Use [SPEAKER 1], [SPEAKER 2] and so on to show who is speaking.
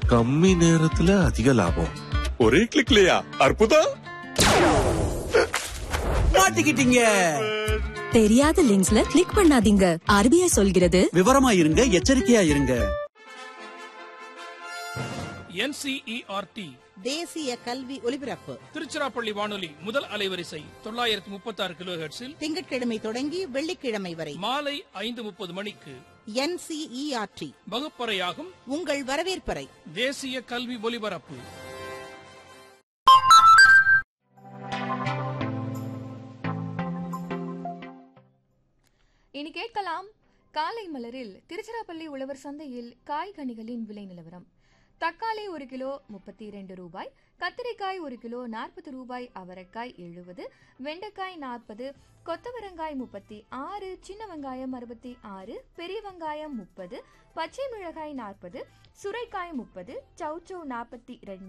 [SPEAKER 1] கம்மி நேரத்துல அதிக லாபம்
[SPEAKER 2] ஒரே கிளிக்லயா அற்புதம்
[SPEAKER 3] மாட்டிக்கிட்டீங்க
[SPEAKER 4] தெரியாத லிங்க்ஸ்ல கிளிக் பண்ணாதீங்க ஆர்பிஐ சொல்கிறது
[SPEAKER 3] விவரமா இருங்க எச்சரிக்கையா இருங்க
[SPEAKER 5] என்சிஇஆர்டி
[SPEAKER 6] தேசிய கல்வி ஒலிபரப்பு
[SPEAKER 5] திருச்சிராப்பள்ளி வானொலி முதல் அலைவரிசை தொள்ளாயிரத்தி முப்பத்தி ஆறு கிலோ ஹெர்ட்ஸில்
[SPEAKER 6] திங்கட்கிழமை தொடங்கி வெள்ளிக்கிழமை வரை
[SPEAKER 5] மாலை ஐந்து முப்பது மணிக்கு
[SPEAKER 6] என்சிஇஆர்டி
[SPEAKER 5] வகுப்பறையாகும்
[SPEAKER 6] உங்கள் வரவேற்பறை
[SPEAKER 5] தேசிய கல்வி ஒலிபரப்பு
[SPEAKER 7] இனி கேட்கலாம் காலை மலரில் திருச்சிராப்பள்ளி உழவர் சந்தையில் காய்கனிகளின் விலை நிலவரம் தக்காளி ஒரு கிலோ முப்பத்தி இரண்டு ரூபாய் கத்திரிக்காய் ஒரு கிலோ நாற்பது ரூபாய் அவரைக்காய் எழுபது வெண்டைக்காய் நாற்பது கொத்தவரங்காய் முப்பத்தி ஆறு சின்ன வெங்காயம் அறுபத்தி ஆறு பெரிய வெங்காயம் முப்பது பச்சை மிளகாய் நாற்பது சுரைக்காய் முப்பது சௌச்சௌ நாற்பத்தி ரெண்டு